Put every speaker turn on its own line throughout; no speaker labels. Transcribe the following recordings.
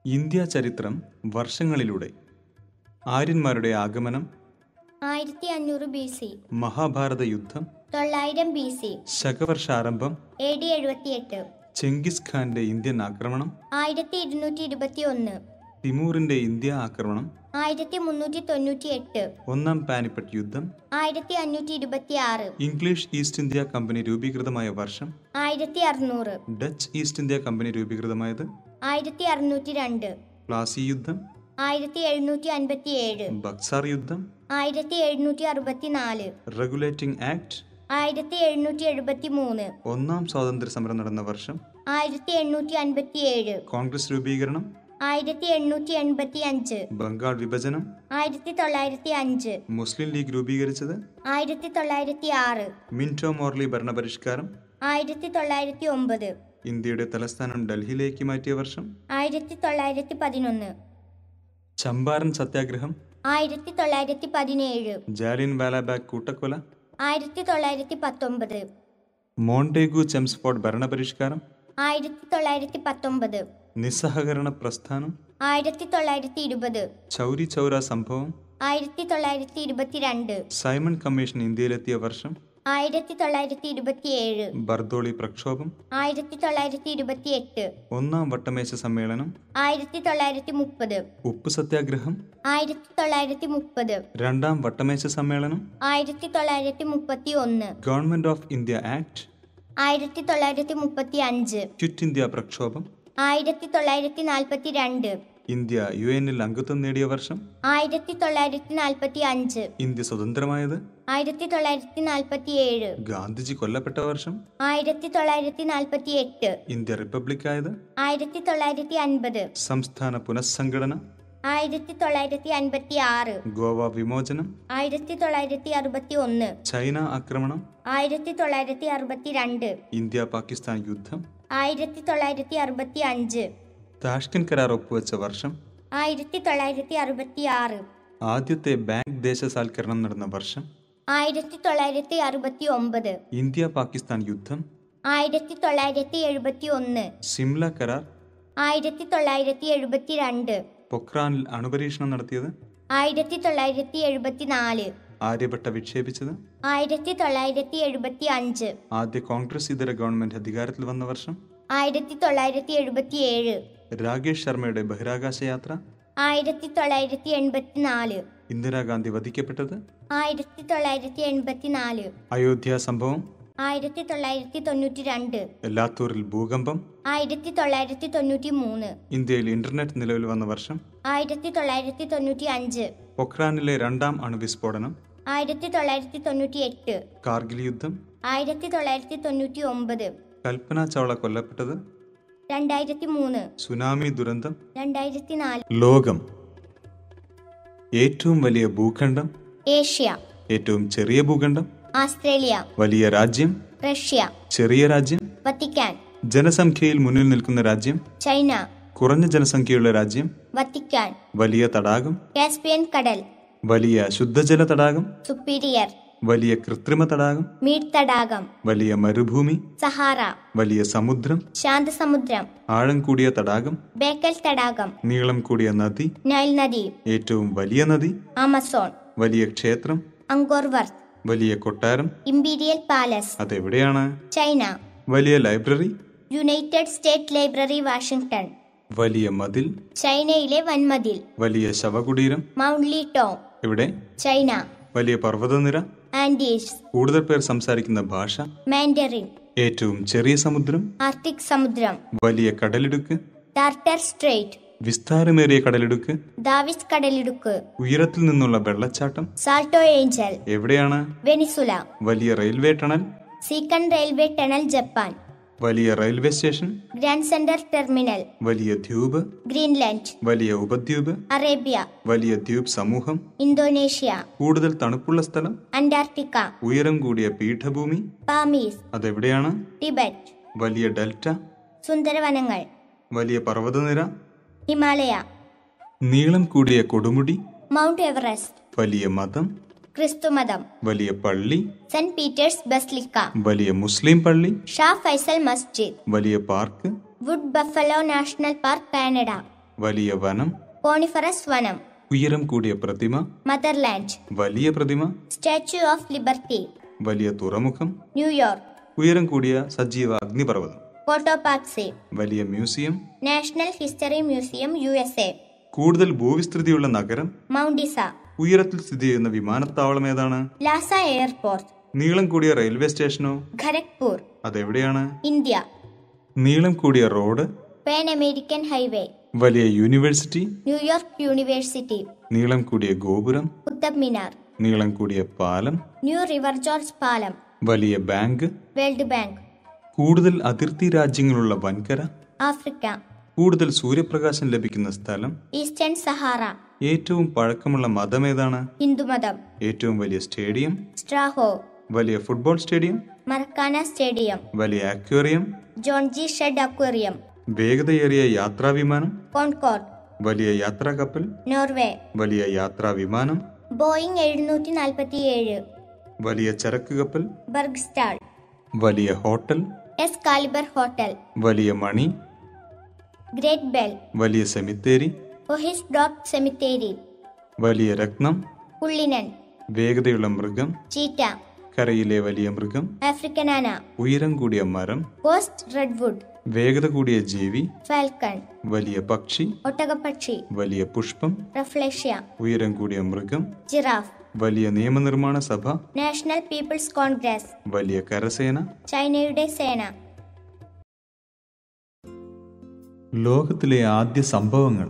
India ചരിത്രം വർഷങ്ങളിലൂടെ ആര്യന്മാരുടെ ആഗമനം
ആയിരത്തി അഞ്ഞൂറ് ബി സി
മഹാഭാരത യുദ്ധം
തൊള്ളായിരം ബി സി
ശകവർഷാരംഭം
എ ഡി എഴുപത്തിയെട്ട്
ചെങ്കിസ് ഖാന്റെ ഇന്ത്യൻ ആക്രമണം
ആയിരത്തി ഇരുന്നൂറ്റി ഇരുപത്തി ഒന്ന്
തിമൂറിന്റെ ഇന്ത്യ ആക്രമണം
ആയിരത്തി മുന്നൂറ്റി തൊണ്ണൂറ്റി എട്ട്
ഒന്നാം പാനിപ്പട്ട് യുദ്ധം
ആയിരത്തി അഞ്ഞൂറ്റി ഇരുപത്തി ആറ്
ഇംഗ്ലീഷ് ഈസ്റ്റ് ഇന്ത്യ കമ്പനി രൂപീകൃതമായ വർഷം
ആയിരത്തി അറുന്നൂറ്
ഡച്ച് ഈസ്റ്റ് ഇന്ത്യ കമ്പനി രൂപീകൃതമായത്
ആയിരത്തി അറുന്നൂറ്റി രണ്ട്
പ്ലാസി യുദ്ധം
ആയിരത്തി എഴുന്നൂറ്റി അൻപത്തി ഏഴ്
ബക്സാർ യുദ്ധം
ആയിരത്തി എഴുന്നൂറ്റി അറുപത്തി നാല്
റെഗുലേറ്റിംഗ് ആക്ട്
ആയിരത്തി എഴുന്നൂറ്റി എഴുപത്തി മൂന്ന്
ഒന്നാം സ്വാതന്ത്ര്യ സമരം നടന്ന വർഷം
ആയിരത്തി എണ്ണൂറ്റി അൻപത്തി ഏഴ്
കോൺഗ്രസ് രൂപീകരണം
ആയിരത്തി എണ്ണൂറ്റി എൺപത്തി അഞ്ച്
ബംഗാൾ വിഭജനം
ആയിരത്തി തൊള്ളായിരത്തി അഞ്ച്
മുസ്ലിം ലീഗ് രൂപീകരിച്ചത്
ആയിരത്തി തൊള്ളായിരത്തി ആറ്
മിന്റോ മോർലി ഭരണപരിഷ്കാരം
ആയിരത്തി തൊള്ളായിരത്തി ഒമ്പത്
ഇന്ത്യയുടെ തലസ്ഥാനം ഡൽഹിയിലേക്ക് മാറ്റിയ വർഷം
ആയിരത്തി തൊള്ളായിരത്തി പതിനൊന്ന്
ചമ്പാരൻ സത്യാഗ്രഹം
ആയിരത്തി തൊള്ളായിരത്തി പതിനേഴ്
ജാലിയൻ വാലാബാഗ് കൂട്ടക്കൊല
ആയിരത്തി തൊള്ളായിരത്തി പത്തൊമ്പത്
മോണ്ടേഗു ചെംസ്ഫോർഡ് ഭരണപരിഷ്കാരം
ആയിരത്തി തൊള്ളായിരത്തി പത്തൊമ്പത്
നിസ്സഹകരണ പ്രസ്ഥാനം
ആയിരത്തി തൊള്ളായിരത്തി ഇരുപത്
ചൗരി ചൗര സംഭവം
ആയിരത്തി തൊള്ളായിരത്തി ഇരുപത്തിരണ്ട്
സൈമൺ കമ്മീഷൻ ഇന്ത്യയിലെത്തിയ വർഷം
ആയിരത്തി തൊള്ളായിരത്തി ഇരുപത്തിയേഴ്
ബർദോളി പ്രക്ഷോഭം
ആയിരത്തി തൊള്ളായിരത്തി ഇരുപത്തിയെട്ട്
ഒന്നാം വട്ടമേശ സമ്മേളനം
ആയിരത്തി തൊള്ളായിരത്തി മുപ്പത്
ഉപ്പ് സത്യാഗ്രഹം
ആയിരത്തി തൊള്ളായിരത്തി മുപ്പത്
രണ്ടാം വട്ടമേശ സമ്മേളനം
ആയിരത്തി തൊള്ളായിരത്തി മുപ്പത്തി ഒന്ന്
ഗവൺമെന്റ് ഓഫ് ഇന്ത്യ ആക്ട്
ആയിരത്തി തൊള്ളായിരത്തി മുപ്പത്തി അഞ്ച്
ക്വിറ്റ് ഇന്ത്യ പ്രക്ഷോഭം
ആയിരത്തി തൊള്ളായിരത്തി നാൽപ്പത്തി രണ്ട്
ഇന്ത്യ യു എന്നിൽ അംഗത്വം നേടിയ വർഷം
ആയിരത്തി തൊള്ളായിരത്തി നാൽപ്പത്തി അഞ്ച്
ഇന്ത്യ സ്വതന്ത്രമായത്
ആയിരത്തി തൊള്ളായിരത്തി നാൽപ്പത്തി ഏഴ്
ഗാന്ധിജി കൊല്ലപ്പെട്ട വർഷം
ആയിരത്തി തൊള്ളായിരത്തി നാൽപ്പത്തി എട്ട്
ഇന്ത്യ റിപ്പബ്ലിക്കായത്
ആയിരത്തി തൊള്ളായിരത്തി അൻപത്
സംസ്ഥാന പുനഃസംഘടന
ആയിരത്തി തൊള്ളായിരത്തി അൻപത്തി ആറ്
ഗോവ വിമോചനം
ആയിരത്തി തൊള്ളായിരത്തി അറുപത്തി ഒന്ന്
ചൈന ആക്രമണം
ആയിരത്തി തൊള്ളായിരത്തി അറുപത്തി രണ്ട്
ഇന്ത്യ പാകിസ്ഥാൻ യുദ്ധം
ആയിരത്തി തൊള്ളായിരത്തി അറുപത്തി അഞ്ച്
താഷ്കൻ കരാർ ഒപ്പുവെച്ച വർഷം
ആയിരത്തി തൊള്ളായിരത്തി അറുപത്തി ആറ്
ആദ്യത്തെ ബാങ്ക് ദേശസാൽക്കരണം നടന്ന വർഷം
ആയിരത്തി തൊള്ളായിരത്തി അറുപത്തി ഒമ്പത്
ഇന്ത്യ പാകിസ്ഥാൻ യുദ്ധം
ആയിരത്തി തൊള്ളായിരത്തി എഴുപത്തി ഒന്ന്
സിംല കരാർ
ആയിരത്തി തൊള്ളായിരത്തി എഴുപത്തി രണ്ട്
പൊക്രാനിൽ അണുപരീക്ഷണം നടത്തിയത്
ആയിരത്തി തൊള്ളായിരത്തി എഴുപത്തി നാല്
ആര്യഭട്ട വിക്ഷേപിച്ചത്
ആയിരത്തി തൊള്ളായിരത്തി എഴുപത്തി അഞ്ച്
ആദ്യ കോൺഗ്രസ് ഇതര ഗവൺമെന്റ് അധികാരത്തിൽ വന്ന വർഷം
ആയിരത്തി തൊള്ളായിരത്തി എഴുപത്തി ഏഴ്
രാകേഷ് ശർമ്മയുടെ ബഹിരാകാശ യാത്ര
ആയിരത്തി തൊള്ളായിരത്തി എൺപത്തി നാല്
ഇന്ദിരാഗാന്ധി വധിക്കപ്പെട്ടത്
ആയിരത്തി തൊള്ളായിരത്തി എൺപത്തി നാല്
അയോധ്യ സംഭവം
ആയിരത്തി തൊള്ളായിരത്തി തൊണ്ണൂറ്റി രണ്ട്
ലാത്തൂരിൽ ഭൂകമ്പം
ആയിരത്തി തൊള്ളായിരത്തി തൊണ്ണൂറ്റി മൂന്ന്
ഇന്ത്യയിൽ ഇന്റർനെറ്റ് നിലവിൽ വന്ന വർഷം
ആയിരത്തി തൊള്ളായിരത്തി തൊണ്ണൂറ്റി അഞ്ച്
പൊക്രാനിലെ രണ്ടാം അണുവിസ്ഫോടനം
ആയിരത്തി തൊള്ളായിരത്തി തൊണ്ണൂറ്റി എട്ട്
കാർഗിൽ യുദ്ധം
ആയിരത്തി തൊള്ളായിരത്തി തൊണ്ണൂറ്റി ഒമ്പത്
കൽപ്പന ചൗള കൊല്ലപ്പെട്ടത്
രണ്ടായിരത്തി മൂന്ന്
സുനാമി ദുരന്തം
രണ്ടായിരത്തി നാല്
ലോകം ഏറ്റവും വലിയ ഭൂഖണ്ഡം
ഏഷ്യ
ഏറ്റവും ചെറിയ ഭൂഖണ്ഡം
ആസ്ട്രേലിയ
വലിയ രാജ്യം
റഷ്യ
ചെറിയ രാജ്യം
വത്തിക്കാൻ
ജനസംഖ്യയിൽ മുന്നിൽ നിൽക്കുന്ന രാജ്യം
ചൈന
കുറഞ്ഞ ജനസംഖ്യയുള്ള രാജ്യം
വത്തിക്കാൻ
വലിയ തടാകം
കാസ്പിയൻ കടൽ
വലിയ ശുദ്ധജല തടാകം
സുപ്പീരിയർ
വലിയ കൃത്രിമ തടാകം
മീഡ് തടാകം
വലിയ മരുഭൂമി
സഹാറ
വലിയ സമുദ്രം
ശാന്തസമുദ്രം
ആഴം കൂടിയ തടാകം
ബേക്കൽ തടാകം
നീളം കൂടിയ നദി
നൈൽ നദി
ഏറ്റവും വലിയ നദി
ആമസോൺ
വലിയ ക്ഷേത്രം
അങ്കോർ വർത്ത്
വലിയ കൊട്ടാരം
ഇമ്പീരിയൽ പാലസ്
അതെവിടെയാണ്
ചൈന
വലിയ library
United State library Washington
വലിയ മതിൽ
ചൈനയിലെ വൻമതിൽ
വലിയ ശവകുടീരം
മൗണ്ട് ലീ ടോങ്
എവിടെ
ചൈന
വലിയ പർവ്വതനിര
ആൻഡീസ്
കൂടുതൽ പേർ സംസാരിക്കുന്ന ഭാഷ
മാൻഡറിൻ
ഏറ്റവും ചെറിയ സമുദ്രം
ആർട്ടിക് സമുദ്രം
വലിയ കടലിടുക്ക്
ടാർട്ടർ സ്ട്രേറ്റ്
വിസ്താരമേറിയ കടലിടുക്ക്
ദാവിസ് കടലിടുക്ക്
ഉയരത്തിൽ നിന്നുള്ള വെള്ളച്ചാട്ടം
സാൾട്ടോ ഏഞ്ചൽ
എവിടെയാണ്
വെനിസുല
വലിയ railway tunnel
Seikan railway tunnel Japan
വലിയ railway station
Grand Centre Terminal
വലിയ ദ്വീപ്
ഗ്രീൻലാൻഡ്
വലിയ ഉപദ്വീപ്
അറേബ്യ
വലിയ ദ്വീപ് സമൂഹം
ഇന്തോനേഷ്യ
കൂടുതൽ തണുപ്പുള്ള സ്ഥലം
അന്റാർട്ടിക്ക
ഉയരം കൂടിയ പീഠഭൂമി
പാമീസ്
അതെവിടെയാണ്
ടിബറ്റ്
വലിയ ഡെൽറ്റ
സുന്ദരവനങ്ങൾ
വലിയ പർവ്വതനിര
ഹിമാലയ
നീളം കൂടിയ കൊടുമുടി
മൗണ്ട് എവറസ്റ്റ്
വലിയ മതം
ക്രിസ്തുമതം
വലിയ പള്ളി
സെന്റ് പീറ്റേഴ്സ് ബസ്ലിക്ക
വലിയ മുസ്ലിം പള്ളി
ഷാ ഫൈസൽ മസ്ജിദ്
വലിയ park
Wood Buffalo National Park Canada
വലിയ വനം
കോണിഫറസ് വനം
ഉയരം കൂടിയ പ്രതിമ
മദർലാൻഡ്
വലിയ പ്രതിമ
സ്റ്റാച്യു ഓഫ് ലിബർട്ടി
വലിയ തുറമുഖം
ന്യൂയോർക്ക്
ഉയരം കൂടിയ സജീവ അഗ്നിപർവ്വതം
കോട്ടോപാക്സി
വലിയ museum
National History Museum U S A
കൂടുതൽ ഭൂവിസ്തൃതിയുള്ള നഗരം
മൗണ്ടിസ
ഉയരത്തിൽ സ്ഥിതി ചെയ്യുന്ന വിമാനത്താവളം ഏതാണ്
ലാസ എയർപോർട്ട്
നീളം കൂടിയ റെയിൽവേ സ്റ്റേഷനോ
ഖരഗ്പൂർ
അതെവിടെയാണ്
ഇന്ത്യ
നീളം കൂടിയ റോഡ്
പാൻ അമേരിക്കൻ ഹൈവേ
വലിയ യൂണിവേഴ്സിറ്റി
ന്യൂയോർക്ക് യൂണിവേഴ്സിറ്റി
നീളം കൂടിയ ഗോപുരം
കുത്തബ് മിനാർ
നീളം കൂടിയ പാലം
ന്യൂ റിവർ ജോർജ് പാലം
വലിയ ബാങ്ക്
വേൾഡ് ബാങ്ക്
കൂടുതൽ അതിർത്തി രാജ്യങ്ങളുള്ള വൻകര
ആഫ്രിക്ക
കൂടുതൽ സൂര്യപ്രകാശം ലഭിക്കുന്ന സ്ഥലം
ഈസ്റ്റേൺ സഹാറ
ഏറ്റവും പഴക്കമുള്ള മതം ഏതാണ്
ഹിന്ദുമതം
ഏറ്റവും വലിയ സ്റ്റേഡിയം
സ്ട്രാഹോ
വലിയ ഫുട്ബോൾ സ്റ്റേഡിയം
മറക്കാന സ്റ്റേഡിയം
വലിയ aquarium
John G Shedd aquarium
വേഗതയേറിയ യാത്രാ വിമാനം
കോൺകോർഡ്
വലിയ യാത്രാ കപ്പൽ
നോർവേ
വലിയ യാത്രാ വിമാനം
ബോയിങ് എഴുന്നൂറ്റി നാൽപ്പത്തി ഏഴ്
വലിയ ചരക്ക് കപ്പൽ
ബർഗ്സ്റ്റാൾ
വലിയ ഹോട്ടൽ
എസ് കാലിബർ ഹോട്ടൽ
വലിയ മണി
ഗ്രേറ്റ് ബെൽ
വലിയ സെമിത്തേരി
ഒഹിസ് ഡോട്ട് സെമിത്തേരി
വലിയ രത്നം
പുള്ളിനൻ
വേഗതയുള്ള മൃഗം
ചീറ്റ
കരയിലെ വലിയ മൃഗം
ആഫ്രിക്കനാന
ഉയരം കൂടിയ മരം
പോസ്റ്റ് റെഡ്വുഡ്
വേഗത കൂടിയ ജീവി
ഫാൽക്കൺ
വലിയ പക്ഷി
ഒട്ടകപ്പക്ഷി
വലിയ പുഷ്പം
റഫ്ലേഷ്യ
ഉയരം കൂടിയ മൃഗം
ജിറാഫ്
വലിയ നിയമനിർമ്മാണ സഭ
നാഷണൽ പീപ്പിൾസ് കോൺഗ്രസ്
വലിയ കരസേന
ചൈനയുടെ സേന
ലോകത്തിലെ ആദ്യ സംഭവങ്ങൾ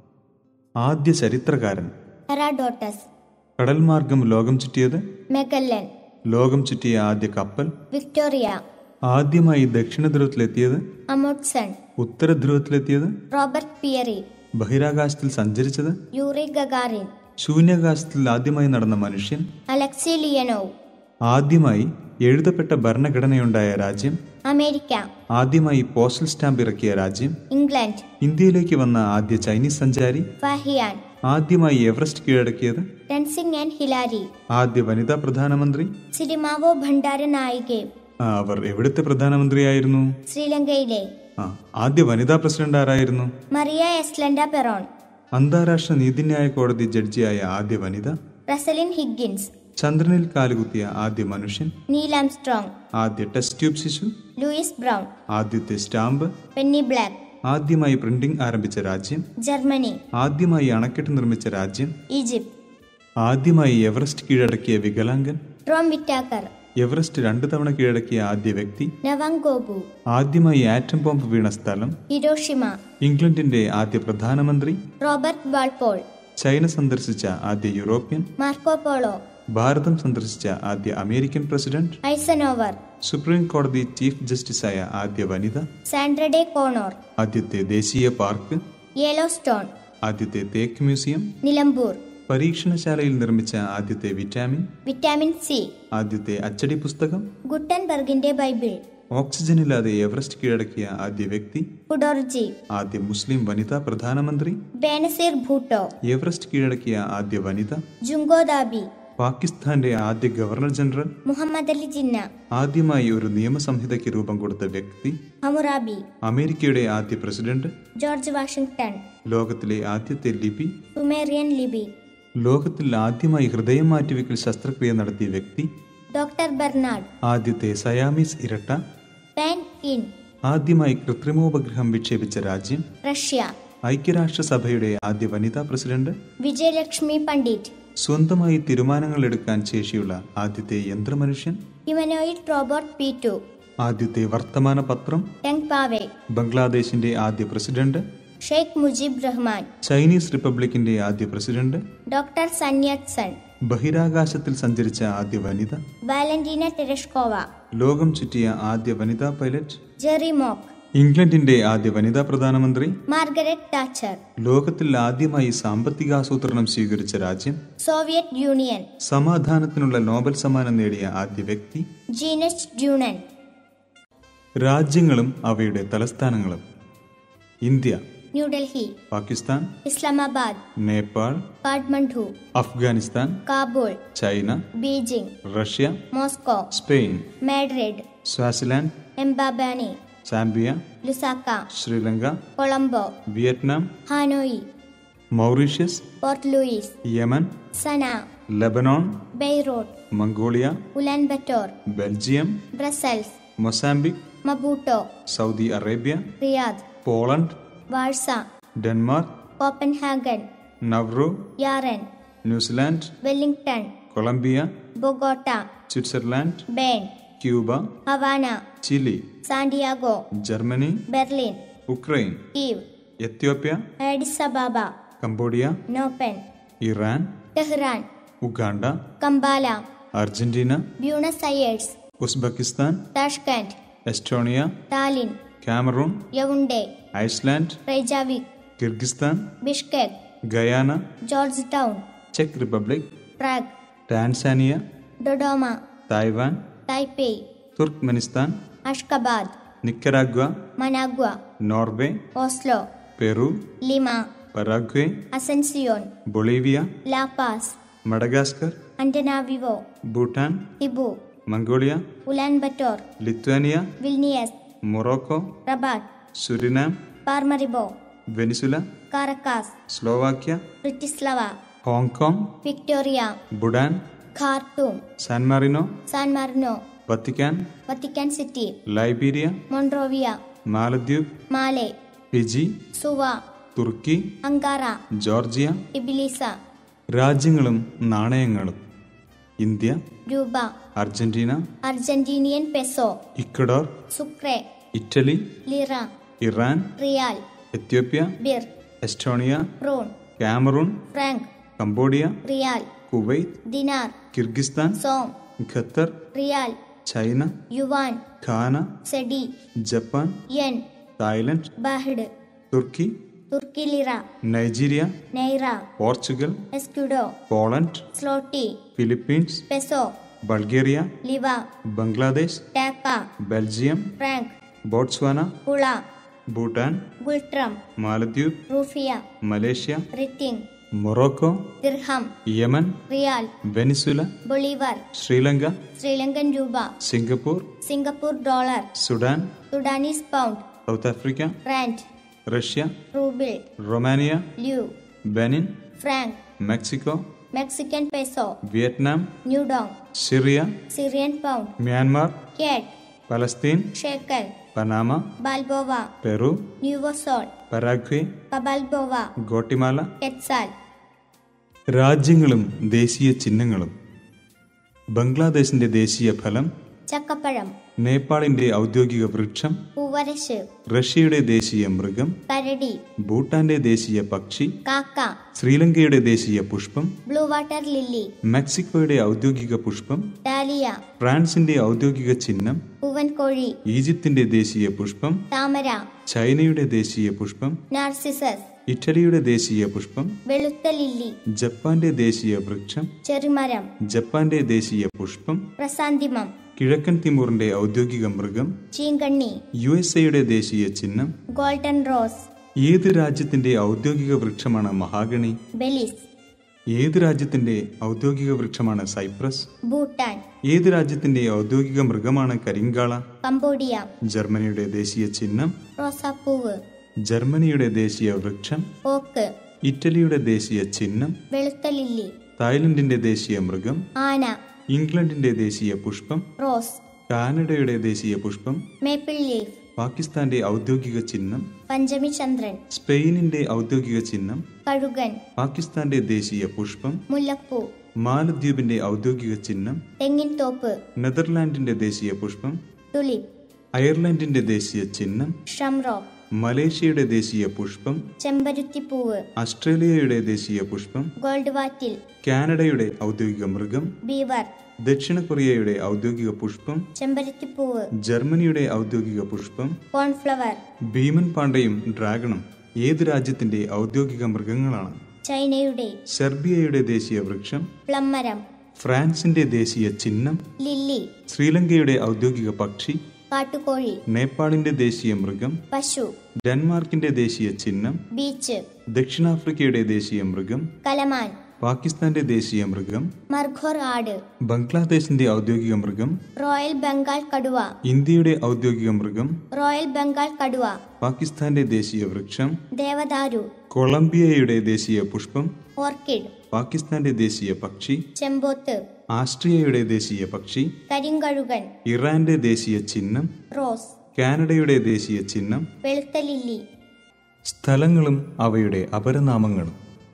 ആദ്യ ചരിത്രകാരൻ
ഹെറാഡോട്ടസ്
കടൽ മാർഗം ലോകം ചുറ്റിയത്
മെഗല്ലൻ
ലോകം ചുറ്റിയ ആദ്യ കപ്പൽ
വിക്ടോറിയ
ആദ്യമായി ദക്ഷിണ ധ്രുവത്തിലെത്തിയത്
അമോട്സൺ
ഉത്തര ധ്രുവത്തിലെത്തിയത്
റോബർട്ട് പിയറി
ബഹിരാകാശത്തിൽ സഞ്ചരിച്ചത്
യൂറി ഗഗാറിൻ
ശൂന്യാകാശത്തിൽ ആദ്യമായി നടന്ന മനുഷ്യൻ
അലക്സി ലിയനോവ്
ആദ്യമായി എഴുതപ്പെട്ട ഭരണഘടനയുണ്ടായ രാജ്യം
അമേരിക്ക
ആദ്യമായി പോസ്റ്റൽ സ്റ്റാമ്പ് ഇറക്കിയ രാജ്യം
ഇംഗ്ലണ്ട്
ഇന്ത്യയിലേക്ക് വന്ന ആദ്യ ചൈനീസ് സഞ്ചാരി
ഫാഹിയാൻ
ആദ്യമായി എവറസ്റ്റ് കീഴടക്കിയത്
ടെൻസിംഗ് ആൻഡ് ഹിലാരി
ആദ്യ വനിതാ പ്രധാനമന്ത്രി
സിരിമാവോ ഭണ്ഡാര നായികെ
ആ, അവർ എവിടുത്തെ പ്രധാനമന്ത്രിയായിരുന്നു
ശ്രീലങ്കയിലെ
ആ ആദ്യ വനിതാ പ്രസിഡന്റ് ആരായിരുന്നു
മറിയ എസ്ലൻഡ പെറോൺ
അന്താരാഷ്ട്ര നീതിന്യായ കോടതി ജഡ്ജിയായ ആദ്യ വനിത
റസലിൻ ഹിഗിൻസ്
ചന്ദ്രനിൽ കാലുകുത്തിയ ആദ്യ മനുഷ്യൻ
നീൽ ആംസ്ട്രോങ്
ആദ്യ ടെസ്റ്റ് ട്യൂബ് ശിശു
ലൂയിസ് ബ്രൗൺ
ആദ്യത്തെ സ്റ്റാമ്പ്
പെന്നി ബ്ലാക്ക്
ആദ്യമായി പ്രിന്റിംഗ് ആരംഭിച്ച രാജ്യം
ജർമ്മനി
ആദ്യമായി അണക്കെട്ട് നിർമ്മിച്ച രാജ്യം
ഈജിപ്ത്
ആദ്യമായി എവറസ്റ്റ് കീഴടക്കിയ വികലാംഗൻ
ട്രോം വിറ്റാക്കർ
എവറസ്റ്റ് രണ്ടു തവണ കീഴടക്കിയ ആദ്യ വ്യക്തി
നവാങ് ഗോബു
ആദ്യമായി ആറ്റം ബോംബ് വീണ സ്ഥലം
ഹിരോഷിമ
ഇംഗ്ലണ്ടിന്റെ ആദ്യ പ്രധാനമന്ത്രി
റോബർട്ട് വാൾപോൾ
ചൈന സന്ദർശിച്ച ആദ്യ യൂറോപ്യൻ
മാർക്കോ പോളോ
ഭാരതം സന്ദർശിച്ച ആദ്യ അമേരിക്കൻ പ്രസിഡന്റ്
ഐസനോവർ
സുപ്രീം കോടതി ചീഫ് ജസ്റ്റിസായ ആദ്യ വനിത
സാൻഡ്രഡെ കോണോർ
ആദ്യത്തെ ദേശീയ പാർക്ക്
യെല്ലോ സ്റ്റോൺ
ആദ്യത്തെ തേക്ക് മ്യൂസിയം
നിലമ്പൂർ
പരീക്ഷണശാലയിൽ നിർമ്മിച്ച ആദ്യത്തെ വിറ്റാമിൻ
വിറ്റാമിൻ സി
ആദ്യത്തെ അച്ചടി പുസ്തകം
ഗുട്ടൻബർഗിന്റെ ബൈബിൾ
ഓക്സിജനില്ലാതെ എവറസ്റ്റ് കീഴടക്കിയ ആദ്യ വ്യക്തി
ഫുഡോർജി
ആദ്യ മുസ്ലിം വനിതാ പ്രധാനമന്ത്രി
ബേനസീർ ഭൂട്ടോ
എവറസ്റ്റ് കീഴടക്കിയ ആദ്യ വനിത
ജുങ്കോദാബി
പാകിസ്ഥാന്റെ ആദ്യ ഗവർണർ ജനറൽ
മുഹമ്മദ് അലി ജിന്ന
ആദ്യമായി ഒരു നിയമസംഹിതയ്ക്ക് രൂപം കൊടുത്ത വ്യക്തി
ഹമുറാബി
അമേരിക്കയുടെ ആദ്യ പ്രസിഡന്റ്
ജോർജ് വാഷിംഗ്ടൺ
ലോകത്തിലെ ആദ്യത്തെ ലിപി
സുമേറിയൻ ലിബി
ലോകത്തിൽ ആദ്യമായി ഹൃദയം മാറ്റിവെക്കൽ ശസ്ത്രക്രിയ നടത്തിയ വ്യക്തി
ഡോക്ടർ ബെർണാഡ്
ആദ്യത്തെ സയാമീസ് ഇരട്ട
പാൻ ഇൻ
ആദ്യമായി കൃത്രിമോപഗ്രഹം വിക്ഷേപിച്ച രാജ്യം
റഷ്യ
ഐക്യരാഷ്ട്രസഭയുടെ ആദ്യ വനിതാ പ്രസിഡന്റ്
വിജയലക്ഷ്മി പണ്ഡിറ്റ്
സ്വന്തമായി തീരുമാനങ്ങൾ എടുക്കാൻ ശേഷിയുള്ള ആദ്യത്തെ യന്ത്രമനുഷ്യൻ
ഹ്യൂമനോയിഡ് റോബോട്ട് പി ടു
ആദ്യത്തെ വർത്തമാന പത്രം
ടെങ് പാവെ
ബംഗ്ലാദേശിന്റെ ആദ്യ പ്രസിഡന്റ്
ഷെയ്ഖ് മുജീബ് റഹ്മാൻ
ചൈനീസ് റിപ്പബ്ലിക്കിന്റെ ആദ്യ പ്രസിഡന്റ്
ഡോക്ടർ സന്യത് സൺ
ബഹിരാകാശത്തിൽ സഞ്ചരിച്ച ആദ്യ വനിത
വാലന്റീന ടെരഷ്കോവ
ലോകം ചുറ്റിയ ആദ്യ വനിതാ പൈലറ്റ്
ജെറി മോക്ക്
ഇംഗ്ലണ്ടിന്റെ ആദ്യ വനിതാ പ്രധാനമന്ത്രി
മാർഗരറ്റ് താച്ചർ
ലോകത്തിൽ ആദ്യമായി സാമ്പത്തികാസൂത്രണം സ്വീകരിച്ച രാജ്യം
സോവിയറ്റ് യൂണിയൻ
സമാധാനത്തിനുള്ള നോബൽ സമ്മാനം നേടിയ ആദ്യ വ്യക്തി
ജീനസ് ഡ്യൂണൻ
രാജ്യങ്ങളും അവയുടെ തലസ്ഥാനങ്ങളും India
New Delhi
Pakistan
Islamabad
Nepal
Kathmandu
Afghanistan
Kabul
China
Beijing
Russia
Moscow
Spain
Madrid
Swaziland
Mbabane
Zambia
Lusaka
Sri Lanka
Colombo
Vietnam
Hanoi
Mauritius
Port Louis
Yemen
Sana
Lebanon
Beirut
Mongolia
Ulan Bator
Belgium
Brussels
Mozambique
Maputo
Saudi Arabia
Riyadh
Poland
Warsaw
Denmark
Copenhagen
Nauru
Yaren
New Zealand
Wellington
Colombia
Bogota
Switzerland
Bern
Cuba
Havana
Chile
Santiago
Germany
Berlin
Ukraine
Kiev
Ethiopia
Addis Ababa
Cambodia
Phnom Penh
Iran
Tehran
Uganda
Kampala
Argentina
Buenos Aires
Uzbekistan
Tashkent
Estonia
Tallinn
Cameroon
Yaounde
Iceland
Reykjavik
Kyrgyzstan
Bishkek
Guyana
Georgetown
ചെക്ക് Republic
Prague
Tanzania
Dodoma
Taiwan
Taipei
Turkmenistan
Ashgabat
Nicaragua
Managua
Norway
Oslo
Peru
Lima
Paraguay
Asuncion
Bolivia
La Paz
Madagascar
Antananarivo
Bhutan
Thimphu
Mongolia
Ulan Bator
Lithuania
Vilnius
Morocco
Rabat
Suriname
Paramaribo
Venezuela
Caracas
Slovakia
Bratislava
Hong Kong
Victoria
Sudan
Khartoum
San Marino
San Marino
Vatican
Vatican City
Liberia
Monrovia
Maldives
മാലെ
Fiji
Suva
Turkey
Ankara
Georgia
Tbilisi
രാജ്യങ്ങളും നാണയങ്ങളും India
രൂപ
Argentina
Argentinian peso
Ecuador
sucre
Italy
lira
Iran
rial
Ethiopia
birr
Estonia
kroon
Cameroon
franc
Cambodia
rial
Kuwait
dinar
Kyrgyzstan
som
Qatar
rial
China
yuan
Ghana
cedi
Japan
yen
Thailand
baht
Turkey
Turkey lira
Nigeria
naira
Portugal
escudo
Poland
zloty
Philippines
peso
Bulgaria
lev
Bangladesh
taka
Belgium
franc
Botswana
pula
Bhutan
ngultrum
Maldives
rufiyaa
Malaysia
റിറ്റിംഗ്
Morocco
dirham
Yemen
റിയാൽ
Venezuela
bolivar
Sri Lanka
Sri Lankan രൂപ
Singapore
Singapore dollar
Sudan
Sudanese pound
South Africa
rand
Russia
rouble
Romania
leu
Benin
franc
Mexico
Mexican peso
Vietnam
new dong
Syria
Syrian pound
Myanmar
kyat
Palestine
shekel
Panama
balboa
Peru
nuevo sol
Paraguay
പബാൽബോവ
Guatemala
quetzal
രാജ്യങ്ങളും ദേശീയ ചിഹ്നങ്ങളും ബംഗ്ലാദേശിന്റെ ദേശീയ ഫലം
ചക്കപ്പഴം
നേപ്പാളിന്റെ ഔദ്യോഗിക വൃക്ഷം
പൂവരശ്
റഷ്യയുടെ ദേശീയ മൃഗം
കരടി
ഭൂട്ടാന്റെ ദേശീയ പക്ഷി
കാക്ക
ശ്രീലങ്കയുടെ ദേശീയ പുഷ്പം
ബ്ലൂ വാട്ടർ ലില്ലി
മെക്സിക്കോയുടെ ഔദ്യോഗിക പുഷ്പം
ഡാലിയ
ഫ്രാൻസിന്റെ ഔദ്യോഗിക ചിഹ്നം
പൂവൻകോഴി
ഈജിപ്തിന്റെ ദേശീയ പുഷ്പം
താമര
ചൈനയുടെ ദേശീയ പുഷ്പം
നാർസിസസ്
ഇറ്റലിയുടെ ദേശീയ പുഷ്പം
വെളുത്ത ലില്ലി
ജപ്പാന്റെ ദേശീയ വൃക്ഷം
ചെറുമരം
ജപ്പാന്റെ ദേശീയ പുഷ്പം
പ്രസാന്തിമം
കിഴക്കൻ തിമൂറിന്റെ ഔദ്യോഗിക മൃഗം
ചീങ്കണ്ണി
യു എസ് എയുടെ ദേശീയ ചിഹ്നം
ഗോൾഡൻ റോസ്
ഏത് രാജ്യത്തിന്റെ ഔദ്യോഗിക വൃക്ഷമാണ് മഹാഗണി
ബെലിസ്
ഏത് രാജ്യത്തിന്റെ ഔദ്യോഗിക വൃക്ഷമാണ് സൈപ്രസ്
ഭൂട്ടാൻ
ഏത് രാജ്യത്തിന്റെ ഔദ്യോഗിക മൃഗമാണ് കരിങ്കാള
കംബോഡിയ
ജർമ്മനിയുടെ ദേശീയ ചിഹ്നം
റോസാപ്പൂവ്
ജർമ്മനിയുടെ ദേശീയ വൃക്ഷം
ഓക്ക്
ഇറ്റലിയുടെ ദേശീയ ചിഹ്നം
വെളുത്ത ലില്ലി
തായ്ലൻഡിന്റെ ദേശീയ മൃഗം
ആന
ഇംഗ്ലണ്ടിന്റെ ദേശീയ പുഷ്പം
റോസ്
കാനഡയുടെ ദേശീയ പുഷ്പം
മേപ്പിൾ ലീഫ്
പാകിസ്ഥാന്റെ ഔദ്യോഗിക ചിഹ്നം
പഞ്ചമി ചന്ദ്രൻ
സ്പെയിനിന്റെ ഔദ്യോഗിക ചിഹ്നം
കഴുകൻ
പാകിസ്ഥാന്റെ ദേശീയ പുഷ്പം
മുല്ലപ്പൂ
മാലദ്വീപിന്റെ ഔദ്യോഗിക ചിഹ്നം
തെങ്ങിൻ തോപ്പ്
നെതർലാൻഡിന്റെ ദേശീയ പുഷ്പം
തുലിപ്പ്
അയർലൻഡിന്റെ ദേശീയ ചിഹ്നം
ഷംറോക്ക്
മലേഷ്യയുടെ ദേശീയ പുഷ്പം
ചെമ്പരുത്തിപ്പൂവ്
ഓസ്ട്രേലിയയുടെ ദേശീയ പുഷ്പം
ഗോൾഡ് വാറ്റിൽ
കാനഡയുടെ ഔദ്യോഗിക മൃഗം
ബീവർ
ദക്ഷിണ കൊറിയയുടെ ഔദ്യോഗിക പുഷ്പം
ചെമ്പരുത്തിപ്പൂവ്
ജർമ്മനിയുടെ ഔദ്യോഗിക പുഷ്പം
കോൺഫ്ലവർ
ഭീമൻ പാണ്ഡയും ഡ്രാഗണും ഏത് രാജ്യത്തിന്റെ ഔദ്യോഗിക മൃഗങ്ങളാണ്
ചൈനയുടെ
സെർബിയയുടെ ദേശീയ വൃക്ഷം
പ്ലമ്മരം
ഫ്രാൻസിന്റെ ദേശീയ ചിഹ്നം
ലില്ലി
ശ്രീലങ്കയുടെ ഔദ്യോഗിക പക്ഷി
കാട്ടുകോഴി
നേപ്പാളിന്റെ ദേശീയ മൃഗം
പശു
ഡെൻമാർക്കിന്റെ ദേശീയ ചിഹ്നം
ബീച്ച്
ദക്ഷിണാഫ്രിക്കയുടെ ദേശീയ മൃഗം
കലമാൻ
പാകിസ്ഥാന്റെ ദേശീയ മൃഗം
മർഘോർ ആട്
ബംഗ്ലാദേശിന്റെ ഔദ്യോഗിക മൃഗം
റോയൽ ബംഗാൾ കടുവ
ഇന്ത്യയുടെ ഔദ്യോഗിക മൃഗം
റോയൽ ബംഗാൾ കടുവ
പാകിസ്ഥാന്റെ ദേശീയ വൃക്ഷം
ദേവദാരു
കൊളംബിയയുടെ ദേശീയ പുഷ്പം
ഓർക്കിഡ്
പാകിസ്ഥാന്റെ ദേശീയ പക്ഷി
ചെമ്പോത്ത്
ആസ്ട്രിയയുടെ ദേശീയ പക്ഷി
കരിങ്കഴുകൻ
ഇറാന്റെ ദേശീയ ചിഹ്നം
റോസ്
കാനഡയുടെ ദേശീയ ചിഹ്നം
വെളുത്ത ലില്ലി
സ്ഥലങ്ങളും അവയുടെ അപരനാമങ്ങളും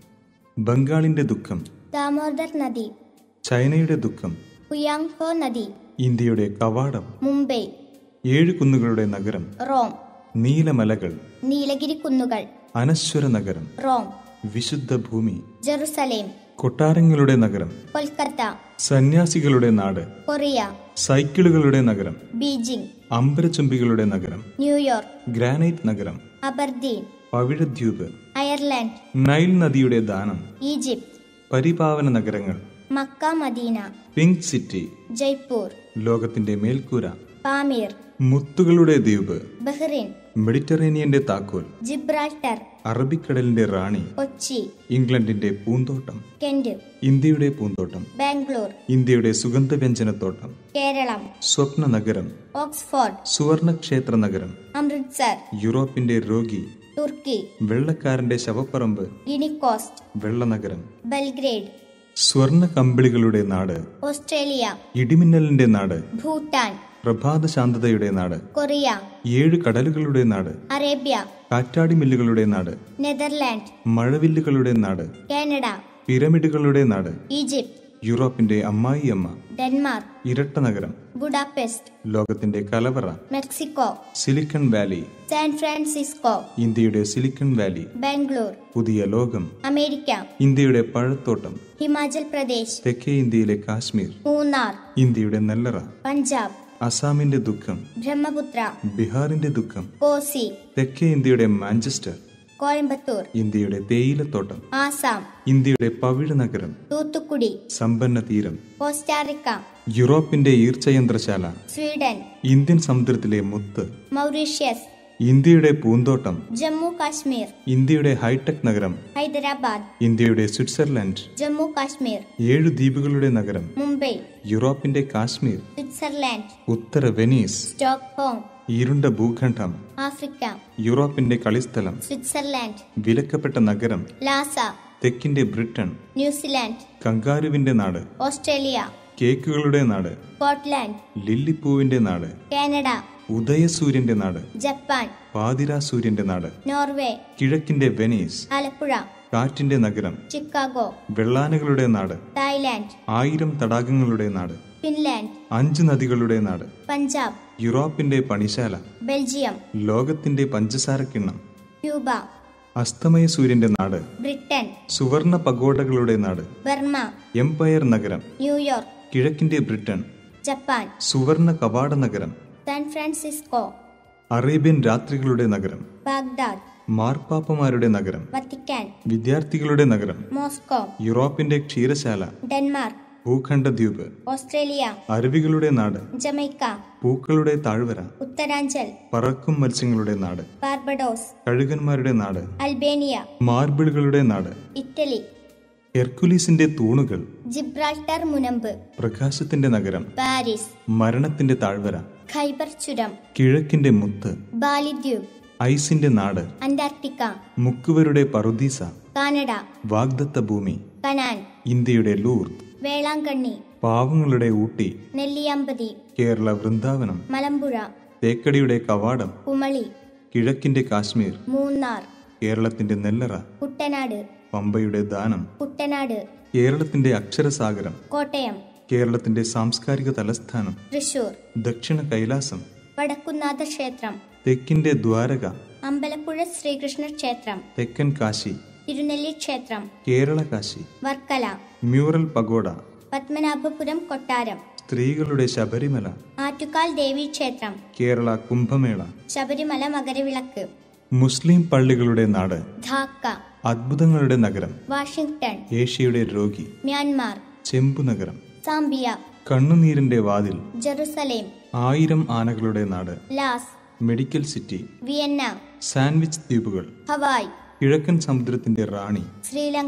ബംഗാളിന്റെ ദുഃഖം
ദാമോദർ നദി
ചൈനയുടെ ദുഃഖം
ഹുയാങ്ഹോ നദി
ഇന്ത്യയുടെ കവാടം
മുംബൈ
ഏഴ് കുന്നുകളുടെ നഗരം
റോം
നീലമലകൾ
നീലഗിരി കുന്നുകൾ
അനശ്വര നഗരം
റോം
വിശുദ്ധ ഭൂമി
ജെറുസലേം
കൊട്ടാരങ്ങളുടെ നഗരം
കൊൽക്കത്ത
സന്യാസികളുടെ നാട്
കൊറിയ
സൈക്കിളുകളുടെ നഗരം
ബീജിംഗ്
അമ്പരചുംബികളുടെ നഗരം
ന്യൂയോർക്ക്
ഗ്രാനൈറ്റ് നഗരം
അബർദീൻ
പവിഴദ്വീപ്
അയർലാൻഡ്
നൈൽ നദിയുടെ ദാനം
ഈജിപ്ത്
പരിപാവന നഗരങ്ങൾ
Mecca Medina
pink city
Jaipur
ലോകത്തിന്റെ മേൽക്കൂര
പാമീർ
മുത്തുകളുടെ ദ്വീപ്
ബഹ്റിൻ
മെഡിറ്ററേനിയന്റെ താക്കോൽ
ജിബ്രാൾട്ടർ
അറബിക്കടലിന്റെ റാണി
കൊച്ചി
ഇംഗ്ലണ്ടിന്റെ പൂന്തോട്ടം
കെന്റ്
ഇന്ത്യയുടെ പൂന്തോട്ടം
ബാംഗ്ലൂർ
ഇന്ത്യയുടെ സുഗന്ധവ്യഞ്ജനത്തോട്ടം
കേരളം
സ്വപ്ന നഗരം
ഓക്സ്ഫോർഡ്
സുവർണക്ഷേത്ര നഗരം
അമൃത്സർ
യൂറോപ്പിന്റെ രോഗി
തുർക്കി
വെള്ളക്കാരന്റെ ശവപ്പറമ്പ്
ഗിനിക്കോസ്റ്റ്
വെള്ളനഗരം
ബൽഗ്രേഡ്
സ്വർണ കമ്പിളികളുടെ നാട്
ഓസ്ട്രേലിയ
ഇടിമിന്നലിന്റെ നാട്
ഭൂട്ടാൻ
പ്രഭാത ശാന്തതയുടെ നാട്
കൊറിയ
ഏഴ് കടലുകളുടെ നാട്
അറേബ്യ
കാറ്റാടി മില്ലുകളുടെ നാട്
നെതർലാൻഡ്
മഴവില്ലുകളുടെ നാട്
കാനഡ
പിരമിഡുകളുടെ നാട്
ഈജിപ്ത്
യൂറോപ്പിന്റെ അമ്മായിയമ്മ
ഡെൻമാർക്ക്
ഇരട്ട നഗരം
ബുഡാപെസ്റ്റ്
ലോകത്തിന്റെ കലവറ
Mexico
silicon valley
San Francisco
ഇന്ത്യയുടെ സിലിക്കൺ വാലി
ബാംഗ്ലൂർ
പുതിയ ലോകം
അമേരിക്ക
ഇന്ത്യയുടെ പഴത്തോട്ടം
ഹിമാചൽ പ്രദേശ്
തെക്കേ ഇന്ത്യയിലെ കാശ്മീർ
മൂന്നാർ
ഇന്ത്യയുടെ നെല്ലറ
പഞ്ചാബ്
അസാമിന്റെ ദുഃഖം
ബ്രഹ്മപുത്ര
ബീഹാറിന്റെ ദുഃഖം
കോസി
തെക്കേ ഇന്ത്യയുടെ മാഞ്ചസ്റ്റർ
കോയമ്പത്തൂർ
ഇന്ത്യയുടെ തേയിലത്തോട്ടം
ആസാം
ഇന്ത്യയുടെ പവിഴ നഗരം
തൂത്തുക്കുടി
സമ്പന്ന തീരം
കോസ്റ്റാറിക്ക
യൂറോപ്പിന്റെ ഈർച്ചയന്ത്രശാല
സ്വീഡൻ
ഇന്ത്യൻ സമുദ്രത്തിലെ മുത്ത്
മൗറീഷ്യസ്
ഇന്ത്യയുടെ പൂന്തോട്ടം
ജമ്മു കാശ്മീർ
ഇന്ത്യയുടെ ഹൈടെക് നഗരം
ഹൈദരാബാദ്
ഇന്ത്യയുടെ സ്വിറ്റ്സർലൻഡ്
ജമ്മു കാശ്മീർ
ഏഴു ദ്വീപുകളുടെ നഗരം
മുംബൈ
യൂറോപ്പിന്റെ കാശ്മീർ
സ്വിറ്റ്സർലാൻഡ്
ഉത്തര വെനീസ്
സ്റ്റോക്ക്ഹോം
ഇരുണ്ട ഭൂഖണ്ഡം
ആഫ്രിക്ക
യൂറോപ്പിന്റെ കളിസ്ഥലം
സ്വിറ്റ്സർലാൻഡ്
വിലക്കപ്പെട്ട നഗരം
ലാസ
തെക്കിന്റെ ബ്രിട്ടൻ
ന്യൂസിലാൻഡ്
കങ്കാരുവിന്റെ നാട്
ഓസ്ട്രേലിയ
കേക്കുകളുടെ നാട്
സ്കോട്ട്ലാൻഡ്
ലില്ലിപ്പൂവിന്റെ നാട്
കാനഡ
ഉദയസൂര്യന്റെ നാട്
ജപ്പാൻ
പാതിരാ സൂര്യന്റെ നാട്
നോർവേ
കിഴക്കിന്റെ വെനീസ്
ആലപ്പുഴ
കാറ്റിന്റെ നഗരം
ചിക്കാഗോ
വെള്ളാനകളുടെ നാട്
തായ്ലാൻഡ്
ആയിരം തടാകങ്ങളുടെ നാട്
ഫിൻലാൻഡ്
അഞ്ച് നദികളുടെ നാട്
പഞ്ചാബ്
യൂറോപ്പിന്റെ പണിശാല
ബെൽജിയം
ലോകത്തിന്റെ പഞ്ചസാരക്കിണ്ണം
ക്യൂബ
അസ്തമയ സൂര്യന്റെ നാട്
ബ്രിട്ടൻ
സുവർണ പഗോഡകളുടെ നാട്
ബർമ
എംപയർ നഗരം
ന്യൂയോർക്ക്
കിഴക്കിന്റെ ബ്രിട്ടൻ
ജപ്പാൻ
സുവർണ കവാട നഗരം
സാൻ ഫ്രാൻസിസ്കോ
അറേബ്യൻ രാത്രികളുടെ നഗരം
ബാഗ്ദാദ്
മാർപ്പാപ്പമാരുടെ നഗരം
വത്തിക്കാൻ
വിദ്യാർത്ഥികളുടെ നഗരം
മോസ്കോ
യൂറോപ്പിന്റെ ക്ഷീരശാല
ഡെൻമാർക്ക്
ഭൂഖണ്ഡ ദ്വീപ്
ഓസ്ട്രേലിയ
അരുവികളുടെ നാട്
ജമൈക്ക
പൂക്കളുടെ താഴ്വര
ഉത്തരാഞ്ചൽ
പറക്കും മത്സ്യങ്ങളുടെ നാട്
ബാർബഡോസ്
കഴുകന്മാരുടെ നാട്
അൽബേനിയ
മാർബിളുകളുടെ നാട്
ഇറ്റലി
ഹെർക്കുലീസിന്റെ തൂണുകൾ
ജിബ്രാൾട്ടർ മുനമ്പ്
പ്രകാശത്തിന്റെ നഗരം
പാരീസ്
മരണത്തിന്റെ താഴ്വര
ഖൈബർ ചുരം
കിഴക്കിന്റെ മുത്ത്
ബാലിദ്വീപ്
ഐസിന്റെ നാട്
അന്റാർട്ടിക്ക
മുക്കുവരുടെ പറുദീസ
കാനഡ
വാഗ്ദത്ത ഭൂമി
കനാൻ
ഇന്ത്യയുടെ ലൂർദ്
വേളാങ്കണ്ണി
പാവങ്ങളുടെ ഊട്ടി
നെല്ലിയാമ്പതി
കേരള വൃന്ദാവനം
മലമ്പുഴ
തേക്കടിയുടെ കവാടം
കുമളി
കിഴക്കിന്റെ കാശ്മീർ
മൂന്നാർ
കേരളത്തിന്റെ നെല്ലറ
കുട്ടനാട്
പമ്പയുടെ ദാനം
കുട്ടനാട്
കേരളത്തിന്റെ അക്ഷരസാഗരം
കോട്ടയം
കേരളത്തിന്റെ സാംസ്കാരിക തലസ്ഥാനം
തൃശൂർ
ദക്ഷിണ കൈലാസം
വടക്കുന്നാഥ ക്ഷേത്രം
തെക്കിന്റെ ദ്വാരക
അമ്പലപ്പുഴ ശ്രീകൃഷ്ണ ക്ഷേത്രം
തെക്കൻ കാശി
തിരുനെല്ലി ക്ഷേത്രം
കേരള കാശി
വർക്കല
മ്യൂറൽ പഗോഡ
പത്മനാഭപുരം കൊട്ടാരം
സ്ത്രീകളുടെ ശബരിമല
ആറ്റുകാൽ ദേവി ക്ഷേത്രം
കേരള കുംഭമേള
ശബരിമല മകരവിളക്ക്
മുസ്ലിം പള്ളികളുടെ നാട്
ധാക്ക
അത്ഭുതങ്ങളുടെ നഗരം
വാഷിംഗ്ടൺ
ഏഷ്യയുടെ രോഗി
മ്യാൻമാർ
ചെമ്പു നഗരം
സാംബിയ
കണ്ണുനീരിന്റെ വാതിൽ
ജെറുസലേം
ആയിരം ആനകളുടെ നാട്
Laos
medical city
Vienna
sandwich ദ്വീപുകൾ
ഹവായ്
കിഴക്കൻ സമുദ്രത്തിന്റെ റാണി
ശ്രീലങ്ക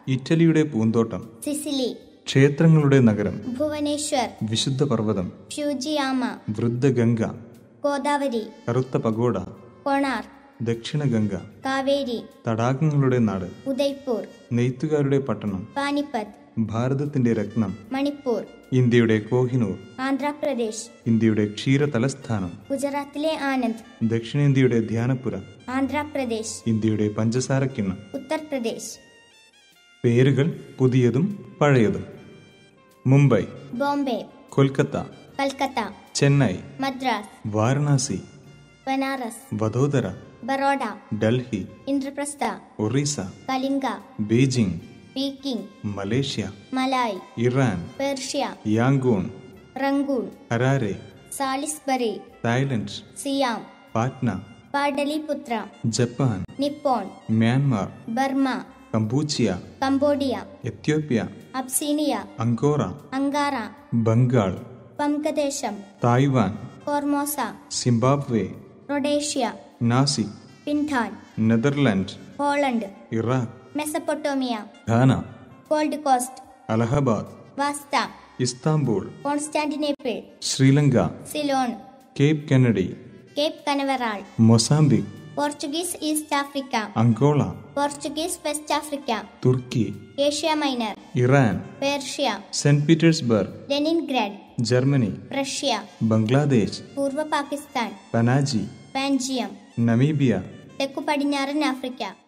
ഇറ്റലിയുടെ പൂന്തോട്ടം
സിസിലി
ക്ഷേത്രങ്ങളുടെ നഗരം
ഭുവനേശ്വർ
വിശുദ്ധ പർവ്വതം
ഫ്യൂജിയാമ
വൃദ്ധഗംഗ
ഗോദാവരി
കറുത്ത പഗോഡ
കൊണാർ
ദക്ഷിണഗംഗ
കാവേരി
തടാകങ്ങളുടെ നാട്
ഉദയ്പൂർ
നെയ്ത്തുകാരുടെ പട്ടണം
പാനിപ്പത്ത്
ഭാരതത്തിന്റെ രത്നം
മണിപ്പൂർ
ഇന്ത്യയുടെ കോഹിനൂർ
ആന്ധ്രാപ്രദേശ്
ഇന്ത്യയുടെ ക്ഷീര തലസ്ഥാനം
ഗുജറാത്തിലെ ആനന്ദ്
ദക്ഷിണേന്ത്യയുടെ ധ്യാനപുര
ആന്ധ്രാപ്രദേശ്
ഇന്ത്യയുടെ പഞ്ചസാരക്കിണ്ണം
ഉത്തർപ്രദേശ്
പേരുകൾ പുതിയതും പഴയതും Mumbai
Bombay
Kolkata
Calcutta
Chennai
Madras
Varanasi
Banaras
Vadodara
Baroda
Delhi
Indraprastha
Orissa
Kalinga
Beijing
Peking
Malaysia
Malay
Iran
Persia
Yangon
Rangoon
Harare
Salisbury
Thailand
Siam
Patna
Pataliputra
Japan
Nippon
Myanmar
Burma
Kampuchea
Cambodia
Ethiopia
Abyssinia
Angora
Ankara
Bengal
വംഗദേശം
തായ്വാൻ
ഫോർമോസ
സിംബാബ്വെ
റൊഡേഷ്യ
നാസി
പിൻഠാൻ
Netherland
Poland
Iraq
Mesopotamia
Ghana
Gold Coast
Allahabad
വാസ്ത
Istanbul
Constantinople
Sri Lanka
Ceylon
Cape Kennedy
Cape Canaveral
Mozambique
Portuguese east Africa
Angola
Portuguese West Africa
Turkey
Asia Minor
Iran
Persia
Saint Petersburg
Leningrad
Germany
Russia
Bangladesh
പൂർവ്വ Pakistan
Panaji
പാൻജിയം
Namibia
തെക്കു പടിഞ്ഞാറൻ Africa